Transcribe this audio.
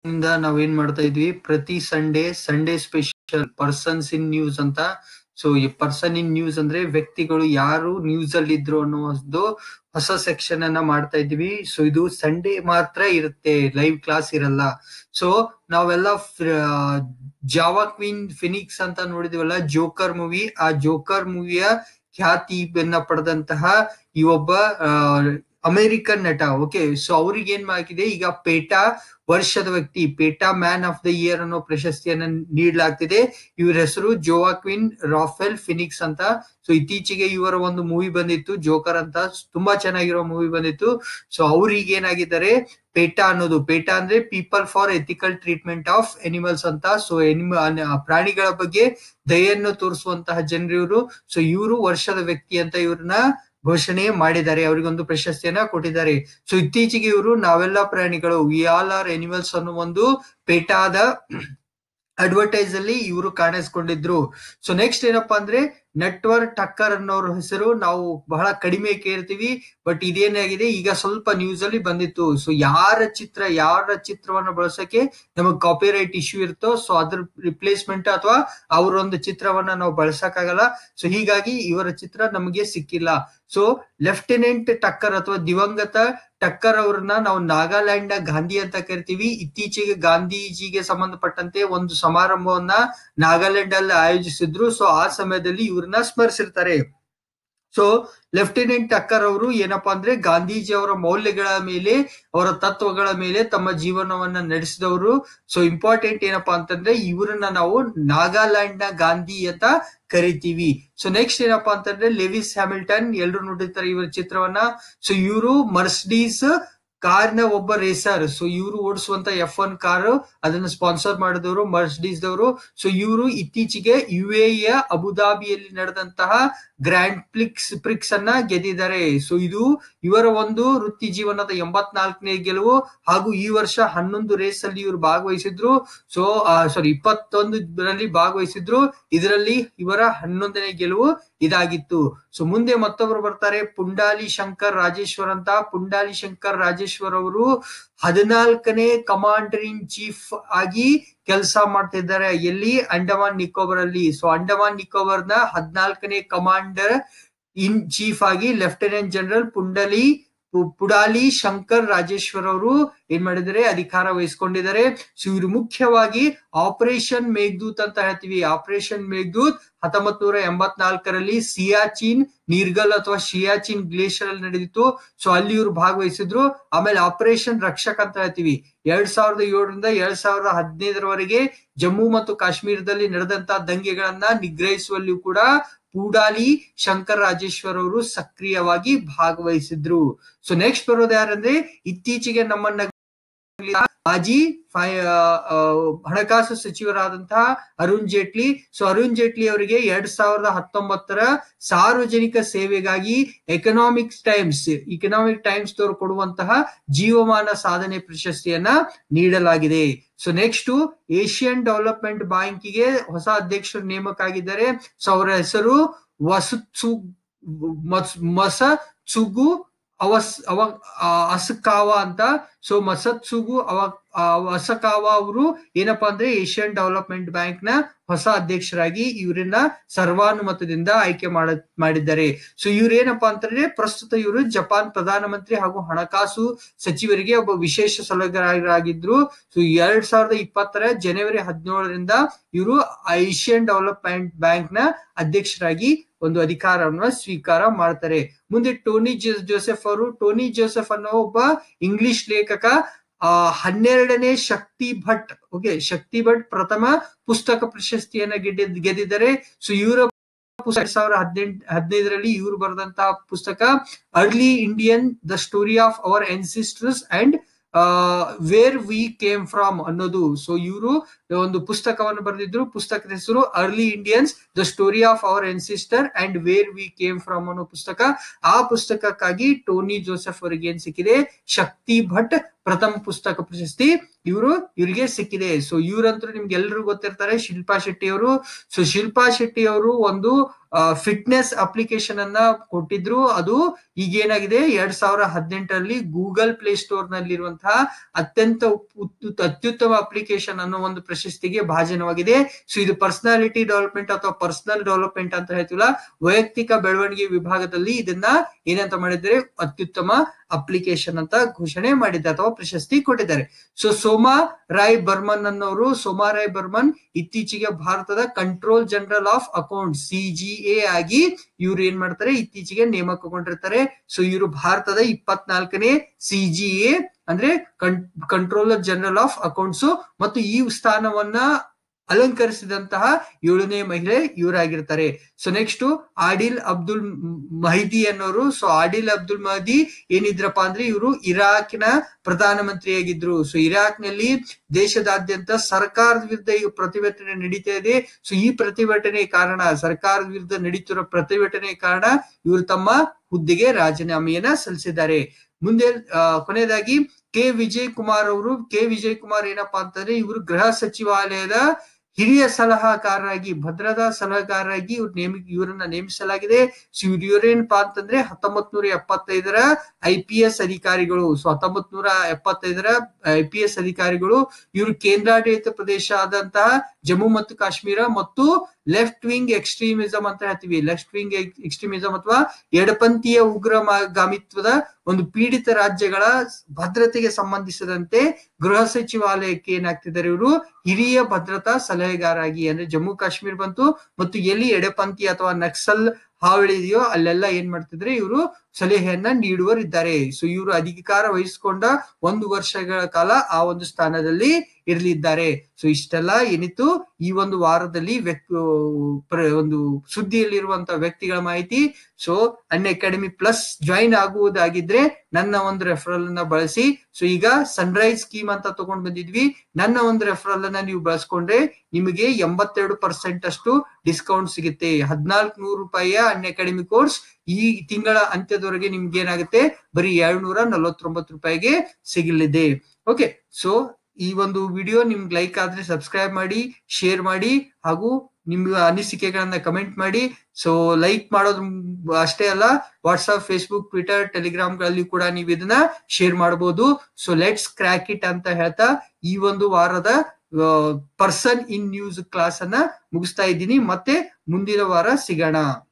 ಇಂದ ನಾವೇನ್ ಮಾಡ್ತಾ ಇದ್ವಿ ಪ್ರತಿ Sunday Sunday special persons in news ಅಂತ ಸೊ ಈ ಪರ್ಸನ್ ಇನ್ ನ್ಯೂಸ್ ಅಂದ್ರೆ ವ್ಯಕ್ತಿಗಳು ಯಾರು ನ್ಯೂಸ್ ಅಲ್ಲಿ ಇದ್ರು ಅನ್ನುವುದು ಹೊಸ ಸೆಕ್ಷನ್ ಅನ್ನ ಮಾಡ್ತಾ ಇದ್ವಿ ಸೊ ಇದು ಸಂಡೇ ಮಾತ್ರ ಇರುತ್ತೆ ಲೈವ್ ಕ್ಲಾಸ್ ಇರಲ್ಲ ಸೊ ನಾವೆಲ್ಲ ಜಾವಾ ಕ್ವೀನ್ ಫಿನಿಕ್ಸ್ ಅಂತ ನೋಡಿದ್ವಲ್ಲ ಜೋಕರ್ ಮೂವಿ ಆ ಜೋಕರ್ ಮೂವಿಯ ಖ್ಯಾತಿಯನ್ನ ಪಡೆದಂತಹ ಈ ಒಬ್ಬ ಅಮೆರಿಕನ್ ನಟ ಓಕೆ ಸೊ ಅವ್ರಿಗೆ ಏನ್ ಆಗಿದೆ ಈಗ ಪೇಟಾ ವರ್ಷದ ವ್ಯಕ್ತಿ PETA man of the year ಅನ್ನೋ ಪ್ರಶಸ್ತಿಯನ್ನ ನೀಡಲಾಗ್ತಿದೆ ಇವ್ರ ಹೆಸರು ಜೋವಾಕ್ವಿನ್ ರಾಫೆಲ್ ಫಿನಿಕ್ಸ್ ಅಂತ ಸೊ ಇತ್ತೀಚೆಗೆ ಇವರ ಒಂದು ಮೂವಿ ಬಂದಿತ್ತು ಜೋಕರ್ ಅಂತ ತುಂಬಾ ಚೆನ್ನಾಗಿರೋ ಮೂವಿ ಬಂದಿತ್ತು ಸೊ ಅವ್ರಿಗೆ ಏನಾಗಿದ್ದಾರೆ ಪೇಟಾ ಅನ್ನೋದು ಪೇಟಾ ಅಂದ್ರೆ people for ethical treatment of animals ಅಂತ ಸೊ ಎನಿಮ ಪ್ರಾಣಿಗಳ ಬಗ್ಗೆ ದಯೆಯನ್ನು ತೋರಿಸುವಂತಹ ಜನರು ಇವರು ಸೊ ಇವರು ವರ್ಷದ ವ್ಯಕ್ತಿ ಅಂತ ಇವ್ರನ್ನ ಘೋಷಣೆ ಮಾಡಿದ್ದಾರೆ ಅವರಿಗೊಂದು ಪ್ರಶಸ್ತಿಯನ್ನ ಕೊಟ್ಟಿದ್ದಾರೆ ಸೊ ಇತ್ತೀಚೆಗೆ ಇವರು ನಾವೆಲ್ಲ ಪ್ರಾಣಿಗಳು ವಿ ಆಲ್ ಆರ್ ಎನಿಮಲ್ಸ್ ಅನ್ನೋ ಒಂದು ಪೇಟಾದ ಅಡ್ವರ್ಟೈಸ್ ಅಲ್ಲಿ ಇವರು ಕಾಣಿಸ್ಕೊಂಡಿದ್ರು ಸೊ ನೆಕ್ಸ್ಟ್ ಏನಪ್ಪಾ ಅಂದ್ರೆ ನಟ್ವರ್ ಟಕ್ಕರ್ ಅನ್ನೋರ ಹೆಸರು ನಾವು ಬಹಳ ಕಡಿಮೆ ಕೇಳ್ತೀವಿ ಬಟ್ ಇದೇನಾಗಿದೆ ಈಗ ಸ್ವಲ್ಪ ನ್ಯೂಸ್ ಅಲ್ಲಿ ಬಂದಿತ್ತು ಸೊ ಯಾರ ಚಿತ್ರ ಯಾರ ಚಿತ್ರವನ್ನ ಬಳಸಕ್ಕೆ ನಮಗ್ ಕಾಪಿರೈಟ್ ಇಶ್ಯೂ ಇರುತ್ತೋ ಸೊ ಅದ್ರ ರಿಪ್ಲೇಸ್ಮೆಂಟ್ ಅಥವಾ ಅವರ ಒಂದು ಚಿತ್ರವನ್ನ ನಾವು ಬಳಸಕ್ಕಾಗಲ್ಲ ಸೊ ಹೀಗಾಗಿ ಇವರ ಚಿತ್ರ ನಮಗೆ ಸಿಕ್ಕಿಲ್ಲ ಸೊ ಲೆಫ್ಟಿನೆಂಟ್ ಟಕ್ಕರ್ ಅಥವಾ ದಿವಂಗತ ಟಕ್ಕರ್ ಅವ್ರನ್ನ ನಾವು ನಾಗಾಲ್ಯಾಂಡ್ ನ ಗಾಂಧಿ ಅಂತ ಕರಿತೀವಿ ಇತ್ತೀಚೆಗೆ ಗಾಂಧೀಜಿಗೆ ಸಂಬಂಧಪಟ್ಟಂತೆ ಒಂದು ಸಮಾರಂಭವನ್ನ ನಾಗಾಲ್ಯಾಂಡ್ ಅಲ್ಲಿ ಆಯೋಜಿಸಿದ್ರು ಸೊ ಆ ಸಮಯದಲ್ಲಿ ಇವ್ರನ್ನ ಸ್ಮರಿಸಿರ್ತಾರೆ ಸೊ ಲೆಫ್ಟಿನೆಂಟ್ ಟಕ್ಕರ್ ಅವರು ಏನಪ್ಪಾ ಅಂದ್ರೆ ಗಾಂಧೀಜಿ ಅವರ ಮೌಲ್ಯಗಳ ಮೇಲೆ ಅವರ ತತ್ವಗಳ ಮೇಲೆ ತಮ್ಮ ಜೀವನವನ್ನ ನಡೆಸಿದವರು ಸೊ ಇಂಪಾರ್ಟೆಂಟ್ ಏನಪ್ಪಾ ಅಂತಂದ್ರೆ ಇವ್ರನ್ನ ನಾವು ನಾಗಾಲ್ಯಾಂಡ್ ನ ಗಾಂಧಿ ಅಂತ ಕರಿತೀವಿ ಸೊ ನೆಕ್ಸ್ಟ್ ಏನಪ್ಪಾ ಅಂತಂದ್ರೆ ಲೆವಿಸ್ ಹ್ಯಾಮಿಲ್ಟನ್ ಎಲ್ರು ನೋಡಿರ್ತಾರೆ ಇವರ ಚಿತ್ರವನ್ನ ಸೊ ಇವರು ಮರ್ಸಿಡೀಸ್ ಕಾರ್ ನ ಒಬ್ಬ ರೇಸರ್ ಸೊ ಇವರು ಓಡಿಸುವಂತ ಎಫ್ ಒನ್ ಕಾರ್ ಅದನ್ನ ಸ್ಪಾನ್ಸರ್ ಮಾಡಿದವರು ಮರ್ಸಿಡೀಸ್ ದವರು ಸೊ ಇವರು ಇತ್ತೀಚೆಗೆ ಯು ಎಯ ಅಬುದಾಬಿಯಲ್ಲಿ ನಡೆದಂತಹ ಗ್ರ್ಯಾಂಡ್ ಪ್ಲಿಕ್ಸ್ ಪ್ರಿಕ್ಸ್ ಅನ್ನ ಗೆದ್ದಿದ್ದಾರೆ ಸೊ ಇದು ಇವರ ಒಂದು ವೃತ್ತಿ ಜೀವನದ ಎಂಬತ್ನಾಲ್ಕನೇ ಗೆಲುವು ಹಾಗೂ ಈ ವರ್ಷ ಹನ್ನೊಂದು ರೇಸ್ ಅಲ್ಲಿ ಇವರು ಭಾಗವಹಿಸಿದ್ರು ಸೊ ಸಾರಿ ಇಪ್ಪತ್ತೊಂದರಲ್ಲಿ ಭಾಗವಹಿಸಿದ್ರು ಇದರಲ್ಲಿ ಇವರ ಹನ್ನೊಂದನೇ ಗೆಲುವು ಇದಾಗಿತ್ತು ಸೊ ಮುಂದೆ ಮತ್ತೊಬ್ರು ಬರ್ತಾರೆ ಪುಂಡಾಲಿ ಶಂಕರ್ ರಾಜೇಶ್ವರ್ ಅಂತ ಪುಂಡಾಲಿ ಶಂಕರ್ ರಾಜೇಶ್ವರ್ ಅವರು ಹದಿನಾಲ್ಕನೇ ಕಮಾಂಡರ್ ಇನ್ ಚೀಫ್ ಆಗಿ ಕೆಲಸ ಮಾಡ್ತಿದ್ದಾರೆ ಎಲ್ಲಿ ಅಂಡಮಾನ್ ನಿಕೋಬಾರ್ ಅಲ್ಲಿ ಸೊ ಅಂಡಮಾನ್ ನಿಕೋಬಾರ್ ನ ಹದಿನಾಲ್ಕನೇ ಕಮಾಂಡರ್ ಇನ್ ಚೀಫ್ ಆಗಿ ಲೆಫ್ಟಿನೆಂಟ್ ಜನರಲ್ ಪುಂಡಲಿ ಪುಡಾಲಿ ಶಂಕರ್ ರಾಜೇಶ್ವರ್ ಅವರು ಏನ್ ಮಾಡಿದ್ದಾರೆ ಅಧಿಕಾರ ವಹಿಸ್ಕೊಂಡಿದ್ದಾರೆ ಸೊ ಇವರು ಮುಖ್ಯವಾಗಿ ಆಪರೇಷನ್ ಮೇಘದೂತ್ ಅಂತ ಹೇಳ್ತೀವಿ ಆಪರೇಷನ್ ಮೇಘದೂತ್ ಹತ್ತೊಂಬತ್ ನೂರ ಎಂಬತ್ನಾಲ್ಕರಲ್ಲಿ ಸಿಯಾಚಿನ್ ನೀರ್ಗಲ್ ಅಥವಾ ಶಿಯಾಚಿನ್ ಗ್ಲೇಷಿಯರ್ ಅಲ್ಲಿ ನಡೆದಿತ್ತು ಸೊ ಅಲ್ಲಿ ಇವರು ಭಾಗವಹಿಸಿದ್ರು ಆಮೇಲೆ ಆಪರೇಷನ್ ರಕ್ಷಕ್ ಅಂತ ಹೇಳ್ತೀವಿ ಎರಡ್ ಸಾವಿರದ ಏಳರಿಂದ ಎರಡ್ ಸಾವಿರದ ಹದಿನೈದರವರೆಗೆ ಜಮ್ಮು ಮತ್ತು ಕಾಶ್ಮೀರದಲ್ಲಿ ನಡೆದಂತಹ ದಂಗೆಗಳನ್ನ ನಿಗ್ರಹಿಸುವಲ್ಲಿಯೂ ಕೂಡ ಪೂಡಾಲಿ ಶಂಕರ್ ರಾಜೇಶ್ವರ್ ಅವರು ಸಕ್ರಿಯವಾಗಿ ಭಾಗವಹಿಸಿದ್ರು ಸೊ ನೆಕ್ಸ್ಟ್ ಬರೋದು ಯಾರಂದ್ರೆ ಇತ್ತೀಚೆಗೆ ನಮ್ಮನ್ನ ಮಾಜಿ ಹಣಕಾಸು ಸಚಿವರಾದಂತಹ ಅರುಣ್ ಜೇಟ್ಲಿ ಸೊ ಅರುಣ್ ಜೇಟ್ಲಿ ಅವರಿಗೆ ಎರಡ್ ಸಾವಿರದ ಹತ್ತೊಂಬತ್ತರ ಸಾರ್ವಜನಿಕ ಸೇವೆಗಾಗಿ ಎಕನಾಮಿಕ್ಸ್ ಟೈಮ್ಸ್ ಇಕನಾಮಿಕ್ ಟೈಮ್ಸ್ ದವರು ಕೊಡುವಂತಹ ಜೀವಮಾನ ಸಾಧನೆ ಪ್ರಶಸ್ತಿಯನ್ನ ನೀಡಲಾಗಿದೆ ಸೊ ನೆಕ್ಸ್ಟ್ ಏಷ್ಯನ್ ಡೆವಲಪ್ಮೆಂಟ್ ಬ್ಯಾಂಕಿಗೆ ಹೊಸ ಅಧ್ಯಕ್ಷರು ನೇಮಕ ಆಗಿದ್ದಾರೆ ಸೊ ಅವರ ಹೆಸರು ವಸುತ್ಸು ಮಸ ಚುಗು ಅವಸ್ ಅವ ಅಸಕಾವ ಅಂತ ಸೊ ಮಸತ್ಸುಗು ಅವ ಅಸಕಾವ ಅವರು ಏನಪ್ಪಾ ಅಂದ್ರೆ ಏಷ್ಯನ್ ಡೆವಲಪ್ಮೆಂಟ್ ಬ್ಯಾಂಕ್ ನ ಹೊಸ ಅಧ್ಯಕ್ಷರಾಗಿ ಇವರನ್ನ ಸರ್ವಾನುಮತದಿಂದ ಆಯ್ಕೆ ಮಾಡ ಮಾಡಿದ್ದಾರೆ ಸೊ ಇವ್ರೇನಪ್ಪಾ ಅಂತಂದ್ರೆ ಪ್ರಸ್ತುತ ಇವರು ಜಪಾನ್ ಪ್ರಧಾನಮಂತ್ರಿ ಹಾಗೂ ಹಣಕಾಸು ಸಚಿವರಿಗೆ ಒಬ್ಬ ವಿಶೇಷ ಸಲಹೆಗಾರರಾಗಿದ್ರು ಸೊ ಎರಡ್ ಸಾವಿರದ ಇಪ್ಪತ್ತರ ಜನವರಿ ಹದಿನೇಳರಿಂದ ಇವರು ಏಷ್ಯನ್ ಡೆವಲಪ್ಮೆಂಟ್ ಬ್ಯಾಂಕ್ ನ ಅಧ್ಯಕ್ಷರಾಗಿ ಒಂದು ಅಧಿಕಾರವನ್ನು ಸ್ವೀಕಾರ ಮಾಡ್ತಾರೆ ಮುಂದೆ ಟೋನಿ ಜೋಸೆಫ್ ಅವರು ಟೋನಿ ಜೋಸೆಫ್ ಅನ್ನೋ ಒಬ್ಬ ಇಂಗ್ಲಿಷ್ ಲೇಖಕ ಆ ಹನ್ನೆರಡನೇ ಶಕ್ತಿ ಭಟ್ ಓಕೆ ಶಕ್ತಿ ಭಟ್ ಪ್ರಥಮ ಪುಸ್ತಕ ಪ್ರಶಸ್ತಿಯನ್ನ ಗೆದ್ದ ಗೆದ್ದಿದ್ದಾರೆ ಸೊ ಇವರ ಎರಡ್ ಸಾವಿರದ ಹದಿನೆಂಟು ಹದಿನೈದರಲ್ಲಿ ಇವರು ಬರೆದಂತಹ ಪುಸ್ತಕ early Indian the story of our ancestors and where we came from ಅನ್ನೋದು ಸೊ ಇವರು ಒಂದು ಪುಸ್ತಕವನ್ನು ಬರೆದಿದ್ರು ಪುಸ್ತಕದ ಹೆಸರು early Indians the story of our ancestor and where we came from ಅನ್ನೋ ಪುಸ್ತಕ ಆ ಪುಸ್ತಕಕ್ಕಾಗಿ ಟೋನಿ ಜೋಸೆಫ್ ಅವರಿಗೆ ಏನ್ ಸಿಕ್ಕಿದೆ ಶಕ್ತಿ ಭಟ್ ಪ್ರಥಮ ಪುಸ್ತಕ ಪ್ರಶಸ್ತಿ ಇವರು ಇವರಿಗೆ ಸಿಕ್ಕಿದೆ ಸೊ ಇವ್ರಂತೂ ನಿಮ್ಗೆ ಎಲ್ರಿಗೂ ಗೊತ್ತಿರ್ತಾರೆ ಶಿಲ್ಪಾ ಶೆಟ್ಟಿ ಅವರು ಸೊ ಶಿಲ್ಪಾ ಶೆಟ್ಟಿ ಅವರು ಒಂದು ಫಿಟ್ನೆಸ್ ಅಪ್ಲಿಕೇಶನ್ ಅನ್ನ ಕೊಟ್ಟಿದ್ರು ಅದು ಈಗ ಏನಾಗಿದೆ ಎರಡ್ ಸಾವಿರ ಹದಿನೆಂಟರಲ್ಲಿ ಗೂಗಲ್ ಪ್ಲೇ ಸ್ಟೋರ್ ನಲ್ಲಿರುವಂತಹ ಅತ್ಯಂತ ಉತ್- ಅತ್ಯುತ್ತಮ ಅಪ್ಲಿಕೇಶನ್ ಅನ್ನೋ ಒಂದು ಪ್ರಶಸ್ತಿಗೆ ಭಾಜನವಾಗಿದೆ ಸೊ ಇದು ಪರ್ಸನಾಲಿಟಿ ಡೆವಲಪ್ಮೆಂಟ್ ಅಥವಾ ಪರ್ಸನಲ್ ಡೆವಲಪ್ಮೆಂಟ್ ಅಂತ ಹೇಳ್ತೀವಲ್ಲ ವೈಯಕ್ತಿಕ ಬೆಳವಣಿಗೆ ವಿಭಾಗದಲ್ಲಿ ಇದನ್ನ ಏನಂತ ಮಾಡಿದ್ರೆ ಅತ್ಯುತ್ತಮ ಅಪ್ಲಿಕೇಶನ್ ಅಂತ ಘೋಷಣೆ ಮಾಡಿದ್ದಾರೆ ಅಥವಾ ಪ್ರಶಸ್ತಿ ಕೊಟ್ಟಿದ್ದಾರೆ ಸೊ ಸೋಮಾ ರಾಯ್ ಬರ್ಮನ್ ಅನ್ನೋರು ಸೋಮಾ ರಾಯ್ ಬರ್ಮನ್ ಇತ್ತೀಚೆಗೆ ಭಾರತದ control general of account CGA ಆಗಿ ಇವ್ರು ಏನ್ ಮಾಡ್ತಾರೆ ಇತ್ತೀಚೆಗೆ ನೇಮಕಗೊಂಡಿರ್ತಾರೆ ಸೊ ಇವರು ಭಾರತದ ಇಪ್ಪತ್ನಾಲ್ಕನೇ ಸಿಜಿಎ ಅಂದ್ರೆ ಕಂಟ್ರೋಲರ್ ಜನರಲ್ ಆಫ್ ಅಕೌಂಟ್ಸ್ ಮತ್ತು ಈ ಸ್ಥಾನವನ್ನ ಅಲಂಕರಿಸಿದಂತಹ ಏಳನೇ ಮಹಿಳೆ ಇವರಾಗಿರ್ತಾರೆ so next Adil Abdul Mahdi ಅನ್ನೋರು ಸೊ ಆಡಿಲ್ ಅಬ್ದುಲ್ ಮಹದಿ ಏನಿದ್ರಪ್ಪ ಅಂದ್ರೆ ಇವರು ಇರಾಕ್ನ ಪ್ರಧಾನಮಂತ್ರಿಯಾಗಿದ್ರು ಸೊ ಇರಾಕ್ ನಲ್ಲಿ ದೇಶದಾದ್ಯಂತ ಸರ್ಕಾರದ ವಿರುದ್ಧ ಈಗ ಪ್ರತಿಭಟನೆ ನಡೀತಾ ಇದೆ ಸೊ ಈ ಪ್ರತಿಭಟನೆ ಕಾರಣ ಸರ್ಕಾರದ ವಿರುದ್ಧ ನಡೀತಿರೋ ಪ್ರತಿಭಟನೆ ಕಾರಣ ಇವರು ತಮ್ಮ ಹುದ್ದೆಗೆ ರಾಜೀನಾಮೆಯನ್ನ ಸಲ್ಲಿಸಿದ್ದಾರೆ ಮುಂದೆ ಆ, ಕೊನೆಯದಾಗಿ ಕೆ ವಿಜಯ್ ಕುಮಾರ್ ಅವರು ಕೆ ವಿಜಯ್ ಕುಮಾರ್ ಏನಪ್ಪಾ ಅಂತಂದ್ರೆ ಇವರು ಗೃಹ ಸಚಿವಾಲಯದ ಹಿರಿಯ ಸಲಹಾಗಾರರಾಗಿ ಭದ್ರತಾ ಸಲಹಾಗಾರರಾಗಿ ಇವ್ರು ನೇಮಿ ಇವರನ್ನ ನೇಮಿಸಲಾಗಿದೆ ಸೊ ಇವ್ರು ಇವ್ರೇನಪ್ಪಾ ಅಂತಂದ್ರೆ ಹತ್ತೊಂಬತ್ ನೂರ ಎಪ್ಪತ್ತೈದರ ಐ ಪಿ ಎಸ್ ಅಧಿಕಾರಿಗಳು ಸೊ ಹತ್ತೊಂಬತ್ ನೂರ ಎಪ್ಪತ್ತೈದರ ಐ ಪಿ ಎಸ್ ಅಧಿಕಾರಿಗಳು ಇವರು ಕೇಂದ್ರಾಡಳಿತ ಪ್ರದೇಶ ಆದಂತಹ ಜಮ್ಮು ಮತ್ತು ಕಾಶ್ಮೀರ ಮತ್ತು ಲೆಫ್ಟ್ ವಿಂಗ್ ಎಕ್ಸ್ಟ್ರೀಮಿಸಂ ಅಂತ ಹೇಳ್ತೀವಿ ಲೆಫ್ಟ್ ವಿಂಗ್ ಎಕ್ಸ್ಟ್ರೀಮಿಸಂ ಅಥವಾ ಎಡಪಂಥೀಯ ಉಗ್ರಗಾಮಿತ್ವದ ಒಂದು ಪೀಡಿತ ರಾಜ್ಯಗಳ ಭದ್ರತೆಗೆ ಸಂಬಂಧಿಸಿದಂತೆ ಗೃಹ ಸಚಿವಾಲಯಕ್ಕೆ ಏನಾಗ್ತಿದ್ದಾರೆ ಇವರು ಹಿರಿಯ ಭದ್ರತಾ ಸಲಹೆಗಾರಾಗಿ ಅಂದ್ರೆ ಜಮ್ಮು ಕಾಶ್ಮೀರ ಬಂತು ಮತ್ತು ಎಲ್ಲಿ ಎಡಪಂಥಿ ಅಥವಾ ನಕ್ಸಲ್ ಹಾವಳಿ ಇದೆಯೋ ಅಲ್ಲೆಲ್ಲ ಏನ್ ಮಾಡ್ತಿದ್ರೆ ಇವರು ಸಲಹೆಯನ್ನ ನೀಡುವರಿದ್ದಾರೆ ಸೊ ಇವರು ಅಧಿಕಾರ ವಹಿಸಿಕೊಂಡ ಒಂದು ವರ್ಷಗಳ ಕಾಲ ಆ ಒಂದು ಸ್ಥಾನದಲ್ಲಿ ಇರಲಿದ್ದಾರೆ ಸೊ ಇಷ್ಟೆಲ್ಲ ಏನಿತ್ತು ಈ ಒಂದು ವಾರದಲ್ಲಿ ವ್ಯಕ್ತಿ ಪ್ರ- ಒಂದು ಸುದ್ದಿಯಲ್ಲಿರುವಂತಹ ವ್ಯಕ್ತಿಗಳ ಮಾಹಿತಿ so Unacademy plus join ಆಗುವುದಾಗಿದ್ರೆ ನನ್ನ ಒಂದು ರೆಫರಲ್ ಅನ್ನ ಬಳಸಿ ಸೊ ಈಗ ಸನ್ರೈಸ್ ಸ್ಕೀಮ್ ಅಂತ ತಗೊಂಡ್ ಬಂದಿದ್ವಿ ನನ್ನ ಒಂದು ರೆಫರಲ್ ಅನ್ನ ನೀವು ಬಳಸ್ಕೊಂಡ್ರೆ ನಿಮಗೆ ಎಂಬತ್ತೆರಡು ಪರ್ಸೆಂಟ್ ಅಷ್ಟು ಡಿಸ್ಕೌಂಟ್ ಸಿಗುತ್ತೆ ಹದಿನಾಲ್ಕು ನೂರು ರೂಪಾಯಿಯ ಅನ್ ಅಕಾಡೆಮಿ ಕೋರ್ಸ್ ಈ ತಿಂಗಳ ಅಂತ್ಯದವರೆಗೆ ನಿಮ್ಗೆ ಏನಾಗುತ್ತೆ ಬರೀ ಎರಡ್ನೂರ ನಲವತ್ತೊಂಬತ್ತು ರೂಪಾಯಿಗೆ ಸಿಗಲಿದೆ ಓಕೆ ಸೊ ಈ ಒಂದು ವಿಡಿಯೋ ನಿಮ್ಗೆ ಲೈಕ್ ಆದ್ರೆ ಸಬ್ಸ್ಕ್ರೈಬ್ ಮಾಡಿ ಶೇರ್ ಮಾಡಿ ಹಾಗೂ ನಿಮ್ಮ ಅನಿಸಿಕೆಗಳನ್ನ ಕಮೆಂಟ್ ಮಾಡಿ ಸೊ ಲೈಕ್ ಮಾಡೋದು ಅಷ್ಟೇ ಅಲ್ಲ ವಾಟ್ಸ್ಆಪ್ ಫೇಸ್ಬುಕ್ ಟ್ವಿಟರ್ ಟೆಲಿಗ್ರಾಮ್ ಗಳಲ್ಲಿ ಕೂಡ ನೀವು ಇದನ್ನ ಶೇರ್ ಮಾಡಬಹುದು ಸೊ ಲೆಟ್ಸ್ ಕ್ರ್ಯಾಕ್ ಇಟ್ ಅಂತ ಹೇಳ್ತಾ ಈ ಒಂದು ವಾರದ ಪರ್ಸನ್ ಇನ್ ನ್ಯೂಸ್ ಕ್ಲಾಸ್ ಅನ್ನ ಮುಗಿಸ್ತಾ ಇದ್ದೀನಿ ಮತ್ತೆ ಮುಂದಿನ ವಾರ ಸಿಗೋಣ